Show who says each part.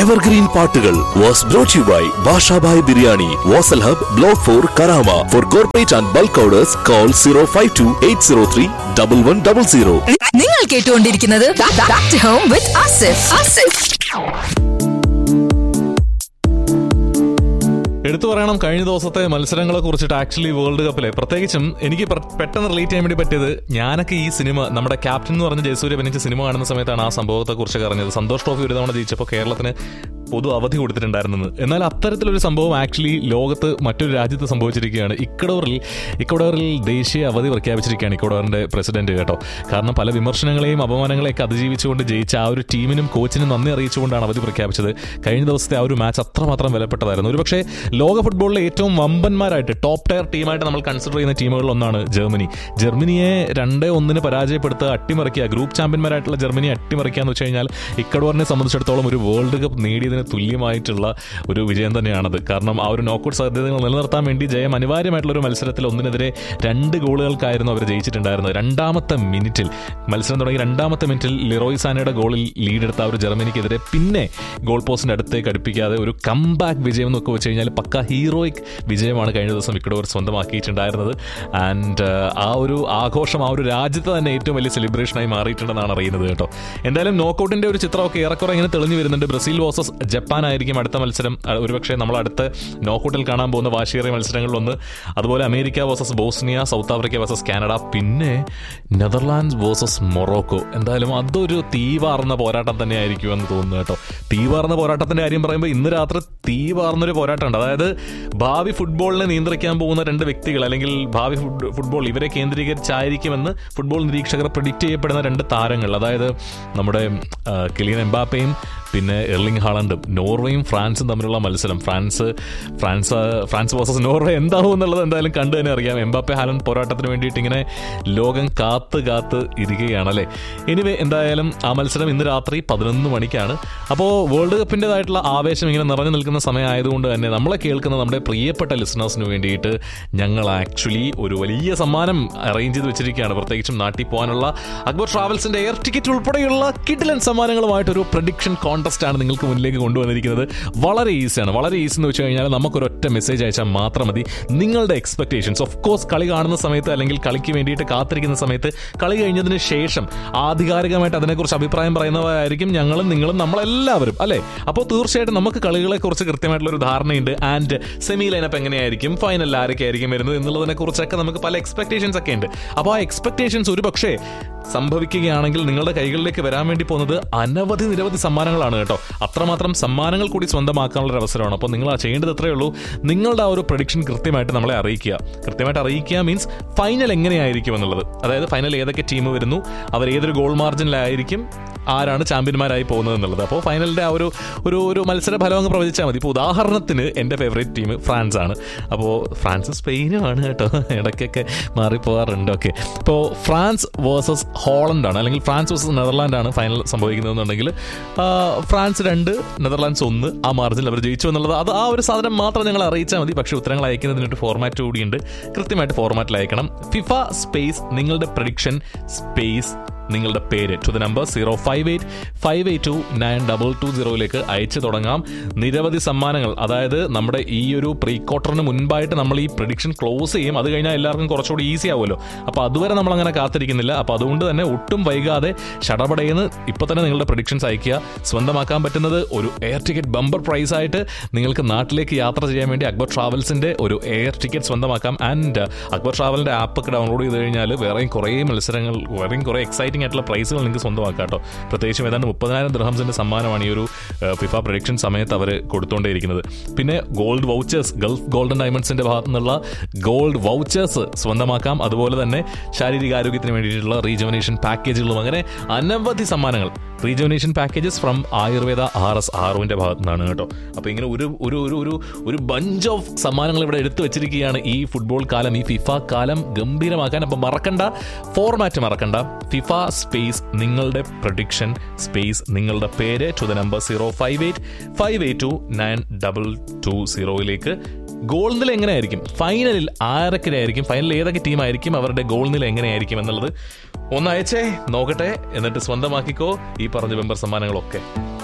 Speaker 1: Evergreen പാട്ടുകൾ was brought you by Bashabhai biryani Vasal hub block four Karama for corporate and bulk orders call zero five two eight zero three double one double zero
Speaker 2: നിങ്ങൾ കേട്ടുകൊണ്ടിരിക്കുന്നത് Back to Home with Asif. Asif.
Speaker 3: എടുത്തു പറയണം കഴിഞ്ഞ ദിവസത്തെ മത്സരങ്ങളെ കുറിച്ചിട്ട് actually world കപ്പിലെ പ്രത്യേകിച്ചും എനിക്ക് പ്ര- പെട്ടെന്ന് റിലേറ്റ് ചെയ്യാൻ വേണ്ടി പറ്റിയത് ഞാനൊക്കെ ഈ സിനിമ നമ്മുടെ ക്യാപ്റ്റൻ എന്ന് പറഞ്ഞ ജയസൂര്യ അഭിനയിച്ച സിനിമ കാണുന്ന സമയത്താണ് ആ സംഭവത്തെ കുറിച്ച് അറിഞ്ഞത് സന്തോഷ് ട്രോഫി ഒരു തവണ ജയിച്ചപ്പോൾ കേരളത്തിന് പൊതു അവധി കൊടുത്തിട്ടുണ്ടായിരുന്നത് എന്നാൽ അത്തരത്തിലൊരു സംഭവം ആക്ച്വലി ലോകത്ത് മറ്റൊരു രാജ്യത്ത് സംഭവിച്ചിരിക്കുകയാണ് ഇക്കഡോറിൽ ഇക്കഡോറിൽ ദേശീയ അവധി പ്രഖ്യാപിച്ചിരിക്കുകയാണ് ഇക്കഡോറിന്റെ പ്രസിഡന്റ് കേട്ടോ കാരണം പല വിമർശനങ്ങളെയും അപമാനങ്ങളെയൊക്കെ അതിജീവിച്ചുകൊണ്ട് ജയിച്ച ആ ഒരു ടീമിനും കോച്ചിനും നന്ദി അറിയിച്ചുകൊണ്ടാണ് അവധി പ്രഖ്യാപിച്ചത് കഴിഞ്ഞ ദിവസത്തെ ആ ഒരു മാച്ച് അത്രമാത്രം വിലപ്പെട്ടതായിരുന്നു ഒരുപക്ഷെ ലോക ഫുട്ബോളിലെ ഏറ്റവും വമ്പന്മാരായിട്ട് ടോപ്പ് ടയർ ടീമായിട്ട് നമ്മൾ കൺസിഡർ ചെയ്യുന്ന ടീമുകളിൽ ഒന്നാണ് ജർമ്മനി ജർമ്മനിയെ രണ്ട് ഒന്നിന് പരാജയപ്പെടുത്തുക അട്ടിമറിക്കുക ഗ്രൂപ്പ് ചാമ്പ്യന്മാരായിട്ടുള്ള ജർമ്മനി അട്ടിമറിക്കുക എന്ന് വെച്ച് കഴിഞ്ഞാൽ ഇക്കഡോറിനെ സംബന്ധിച്ചിടത്തോളം ഒരു വേൾഡ് കപ്പ് നേടിയതിന് തുല്യമായിട്ടുള്ള ഒരു വിജയം തന്നെയാണത് കാരണം ആ ഒരു നോക്കൌട്ട് സാധ്യതകൾ നിലനിർത്താൻ വേണ്ടി ജയം അനിവാര്യമായിട്ടുള്ള ഒരു മത്സരത്തിൽ ഒന്നിനെതിരെ രണ്ട് ഗോളുകൾക്കായിരുന്നു അവർ ജയിച്ചിട്ടുണ്ടായിരുന്നത് രണ്ടാമത്തെ മിനിറ്റിൽ മത്സരം തുടങ്ങി രണ്ടാമത്തെ മിനിറ്റിൽ ലിറോയ് സാനയുടെ ഗോളിൽ ലീഡെടുത്ത ആ ഒരു ജർമ്മനിക്കെതിരെ പിന്നെ ഗോൾ പോസ്റ്റിന്റെ അടുത്തേക്ക് അടുപ്പിക്കാതെ ഒരു കംബാക്ക് വിജയം എന്നൊക്കെ വെച്ച് കഴിഞ്ഞാൽ പക്ക ഹീറോയിക് വിജയമാണ് കഴിഞ്ഞ ദിവസം ഇക്കഡോർ സ്വന്തമാക്കിയിട്ടുണ്ടായിരുന്നത് ആൻഡ് ആ ഒരു ആഘോഷം ആ ഒരു രാജ്യത്ത് തന്നെ ഏറ്റവും വലിയ സെലിബ്രേഷനായി മാറിയിട്ടുണ്ടെന്നാണ് അറിയുന്നത് കേട്ടോ എന്തായാലും നോക്കൌട്ടിന്റെ ഒരു ചിത്രമൊക്കെ ഏറെക്കുറെ ഇങ്ങനെ തെളിഞ്ഞു വരുന്നുണ്ട് ബ്രസീൽ വേഴ്സസ് ജപ്പാൻ ആയിരിക്കും അടുത്ത മത്സരം അഹ് ഒരുപക്ഷെ നമ്മൾ അടുത്ത നോക്കൌട്ടിൽ കാണാൻ പോകുന്ന വാശിയേറിയ മത്സരങ്ങളിലൊന്ന് അതുപോലെ America versus Bosnia South Africa versus Canada പിന്നെ നെതർലാൻഡ്സ് വേഴ്സസ് മൊറോക്കോ എന്തായാലും അതൊരു തീവാർന്ന പോരാട്ടം തന്നെ ആയിരിക്കും എന്ന് തോന്നുന്നു കേട്ടോ തീവാർന്ന പോരാട്ടത്തിന്റെ കാര്യം പറയുമ്പോൾ ഇന്ന് രാത്രി തീവാർന്നൊരു പോരാട്ടമുണ്ട് അതായത് ഭാവി ഫുട്ബോളിനെ നിയന്ത്രിക്കാൻ പോകുന്ന രണ്ട് വ്യക്തികൾ അല്ലെങ്കിൽ ഭാവി ഫുട്- ഫുട്ബോൾ ഇവരെ കേന്ദ്രീകരിച്ചായിരിക്കുമെന്ന് ഫുട്ബോൾ നിരീക്ഷകർ പ്രിഡിക്റ്റ് ചെയ്യപ്പെടുന്ന രണ്ട് താരങ്ങൾ അതായത് നമ്മുടെ ആ, കിലിയൻ എംബാപ്പയും പിന്നെ എർലിംഗ് ഹാളണ്ടും നോർവേയും ഫ്രാൻസും തമ്മിലുള്ള മത്സരം France France France versus Norway എന്താവും എന്നുള്ളത് എന്തായാലും കണ്ടു തന്നെ അറിയാം എംബാപ്പെ ഹാലൻഡ് പോരാട്ടത്തിന് വേണ്ടിയിട്ട് ഇങ്ങനെ ലോകം കാത്ത് കാത്ത് ഇരിക്കുകയാണ് അല്ലേ എനിവേ എന്തായാലും ആ മത്സരം ഇന്ന് രാത്രി പതിനൊന്ന് മണിക്കാണ് അപ്പോൾ വേൾഡ് കപ്പിൻ്റെതായിട്ടുള്ള ആവേശം ഇങ്ങനെ നിറഞ്ഞു നിൽക്കുന്ന സമയമായതുകൊണ്ട് തന്നെ നമ്മളെ കേൾക്കുന്ന നമ്മുടെ പ്രിയപ്പെട്ട ലിസണേഴ്സിന് വേണ്ടിയിട്ട് ഞങ്ങൾ ആക്ച്വലി ഒരു വലിയ സമ്മാനം അറേഞ്ച് ചെയ്ത് വെച്ചിരിക്കുകയാണ് പ്രത്യേകിച്ചും നാട്ടിൽ പോകാനുള്ള അക്ബർ ട്രാവൽസിന്റെ എയർ ടിക്കറ്റ് ഉൾപ്പെടെയുള്ള കിഡിലൻ സമ്മാനങ്ങളുമായിട്ടൊരു പ്രഡിക്ഷൻ കോൺടെസ്റ്റ് ആണ് നിങ്ങൾക്ക് മുന്നിലേക്ക് കൊണ്ടുവന്നിരിക്കുന്നത് വളരെ ഈസിയാണ് വളരെ ഈസി എന്ന് വെച്ച് കഴിഞ്ഞാൽ നമുക്കൊരൊറ്റ മെസ്സേജ് അയച്ചാൽ മാത്രം മതി നിങ്ങളുടെ എക്സ്പെക്ടേഷൻസ് ഓഫ് കോഴ്സ് കളി കാണുന്ന സമയത്ത് അല്ലെങ്കിൽ കളിക്ക് വേണ്ടിയിട്ട് കാത്തിരിക്കുന്ന സമയത്ത് കളി കഴിഞ്ഞതിന് ശേഷം ആധികാരികമായിട്ട് അതിനെക്കുറിച്ച് അഭിപ്രായം പറയുന്നവരായിരിക്കും ഞങ്ങളും നിങ്ങളും നമ്മളെല്ലാവരും അല്ലേ അപ്പോൾ തീർച്ചയായിട്ടും നമുക്ക് കളികളെ കുറിച്ച് കൃത്യമായിട്ടുള്ള ഒരു ധാരണയുണ്ട് ആൻഡ് സെമി ലൈനപ്പ് എങ്ങനെയായിരിക്കും ഫൈനൽ ആരൊക്കെ ആയിരിക്കും വരുന്നത് എന്നുള്ളതിനെ കുറിച്ചൊക്കെ നമുക്ക് പല എക്സ്പെക്ടേഷൻസ് ഒക്കെ ഉണ്ട് അപ്പോൾ ആ എക്സ്പെക്ടേഷൻസ് ഒരു പക്ഷേ സംഭവിക്കുകയാണെങ്കിൽ നിങ്ങളുടെ കൈകളിലേക്ക് വരാൻ വേണ്ടി പോകുന്നത് അനവധി നിരവധി സമ്മാനങ്ങളാണ് കേട്ടോ അത്രമാത്രം സമ്മാനങ്ങൾ കൂടി സ്വന്തമാക്കാനുള്ള ഒരു അവസരമാണ് അപ്പോൾ നിങ്ങൾ ആ ചെയ്യേണ്ടത് എത്രയേ ഉള്ളൂ നിങ്ങളുടെ ആ ഒരു പ്രഡിക്ഷൻ കൃത്യമായിട്ട് നമ്മളെ അറിയിക്കുക കൃത്യമായിട്ട് അറിയിക്കുക മീൻസ് ഫൈനൽ എങ്ങനെയായിരിക്കും എന്നുള്ളത് അതായത് ഫൈനൽ ഏതൊക്കെ ടീം വരുന്നു അവർ ഏതൊരു ഗോൾ മാർജിനിലായിരിക്കും ആരാണ് ചാമ്പ്യന്മാരായി പോകുന്നത് എന്നുള്ളത് അപ്പോൾ ഫൈനലിന്റെ ആ ഒരു ഒരു ഒരു മത്സര ഫലം അങ്ങ് പ്രവചിച്ചാൽ മതി ഇപ്പോൾ ഉദാഹരണത്തിന് എൻ്റെ ഫേവറേറ്റ് ടീം ഫ്രാൻസ് ആണ് അപ്പോൾ ഫ്രാൻസ് സ്പെയിനും ആണ് കേട്ടോ ഇടയ്ക്കൊക്കെ മാറിപ്പോകാറുണ്ട് ഓക്കെ ഇപ്പോൾ ഫ്രാൻസ് വേഴ്സസ് ഹോളണ്ട് ആണ് അല്ലെങ്കിൽ ഫ്രാൻസ് വേഴ്സസ് നെതർലാൻഡ് ആണ് ഫൈനൽ സംഭവിക്കുന്നതെന്നുണ്ടെങ്കിൽ ആ, ഫ്രാൻസ് രണ്ട് നെതർലാൻഡ്സ് ഒന്ന് ആ മാർജിനിൽ അവർ ജയിച്ചു എന്നുള്ളത് അത് ആ ഒരു സാധനം മാത്രം ഞങ്ങൾ അറിയിച്ചാൽ മതി പക്ഷേ ഉത്തരങ്ങൾ അയക്കുന്നതിനൊരു ഫോർമാറ്റ് കൂടിയുണ്ട് കൃത്യമായിട്ട് ഫോർമാറ്റിൽ അയക്കണം ഫിഫ സ്പേസ് നിങ്ങളുടെ പ്രഡിക്ഷൻ സ്പേസ് നിങ്ങളുടെ പേര് to the number zero five eight five eight two nine double two സീറോയിലേക്ക് അയച്ചു തുടങ്ങാം നിരവധി സമ്മാനങ്ങൾ അതായത് നമ്മുടെ ഈ ഒരു പ്രീ ക്വാർട്ടറിന് മുൻപായിട്ട് നമ്മൾ ഈ പ്രഡിക്ഷൻ ക്ലോസ് ചെയ്യും അത് കഴിഞ്ഞാൽ എല്ലാവർക്കും കുറച്ചുകൂടി ഈസി ആവുമല്ലോ അപ്പോൾ അതുവരെ നമ്മൾ അങ്ങനെ കാത്തിരിക്കുന്നില്ല അപ്പോൾ അതുകൊണ്ട് തന്നെ ഒട്ടും വൈകാതെ ഷടപടയെന്ന് ഇപ്പോൾ തന്നെ നിങ്ങളുടെ പ്രഡിക്ഷൻസ് അയക്കുക സ്വന്തമാക്കാൻ പറ്റുന്നത് ഒരു എയർ ടിക്കറ്റ് ബമ്പർ പ്രൈസ് ആയിട്ട് നിങ്ങൾക്ക് നാട്ടിലേക്ക് യാത്ര ചെയ്യാൻ വേണ്ടി അക്ബർ ട്രാവൽസിന്റെ ഒരു എയർ ടിക്കറ്റ് സ്വന്തമാക്കാം ആൻഡ് അക്ബർ ട്രാവലിന്റെ ആപ്പ് ഒക്കെ ഡൗൺലോഡ് ചെയ്ത് കഴിഞ്ഞാൽ വേറെയും കുറേ മത്സരങ്ങൾ വേറെയും കുറേ എക്സൈറ്റിംഗ് ആയിട്ടുള്ള പ്രൈസുകൾ നിങ്ങൾക്ക് സ്വന്തമാക്കാം കേട്ടോ പ്രത്യേകിച്ചും ഏതാണ്ട് മുപ്പതിനായിരം ദൃഹംസിന്റെ സമ്മാനമാണ് ഈ ഒരു ഏഹ്, ഫിഫ പ്രൊഡിക്ഷൻ സമയത്ത് അവർ കൊടുത്തുകൊണ്ടേയിരിക്കുന്നത് പിന്നെ ഗോൾഡ് വൗച്ചേഴ്സ് ഗൾഫ് ഗോൾഡൻ ഡയമണ്ട്സിന്റെ ഭാഗത്തു നിന്നുള്ള ഗോൾഡ് വൗച്ചേഴ്സ് സ്വന്തമാക്കാം അതുപോലെ തന്നെ ശാരീരിക ആരോഗ്യത്തിന് വേണ്ടിയിട്ടുള്ള റീജുവനേഷൻ പാക്കേജുകളും അങ്ങനെ അനവധി സമ്മാനങ്ങൾ rejuvenation packages from Ayurveda R S ആറുവിന്റെ ഭാഗത്തു നിന്നാണ് കേട്ടോ അപ്പോൾ ഇങ്ങനെ ഒരു ഒരു ഒരു ഒരു ഒരു ബഞ്ച് ഓഫ് സമ്മാനങ്ങൾ ഇവിടെ എടുത്തു വെച്ചിരിക്കുകയാണ് ഈ ഫുട്ബോൾ കാലം ഈ ഫിഫ കാലം ഗംഭീരമാക്കാൻ അപ്പം മറക്കണ്ട ഫോർമാറ്റ് മറക്കണ്ട ഫിഫ സ്പേസ് നിങ്ങളുടെ പ്രൊഡിക്ഷൻ സ്പേസ് നിങ്ങളുടെ പേര് to the number zero five eight five eight two nine double two സീറോയിലേക്ക് ഗോൾ നില എങ്ങനെയായിരിക്കും ഫൈനലിൽ ആരൊക്കെ ആയിരിക്കും ഫൈനലിൽ ഏതൊക്കെ ടീമായിരിക്കും അവരുടെ ഗോൾ നില എങ്ങനെയായിരിക്കും എന്നുള്ളത് ഒന്ന് അയച്ചേ നോക്കട്ടെ എന്നിട്ട് സ്വന്തമാക്കിക്കോ ഈ പറഞ്ഞ മെമ്പർ സമ്മാനങ്ങളൊക്കെ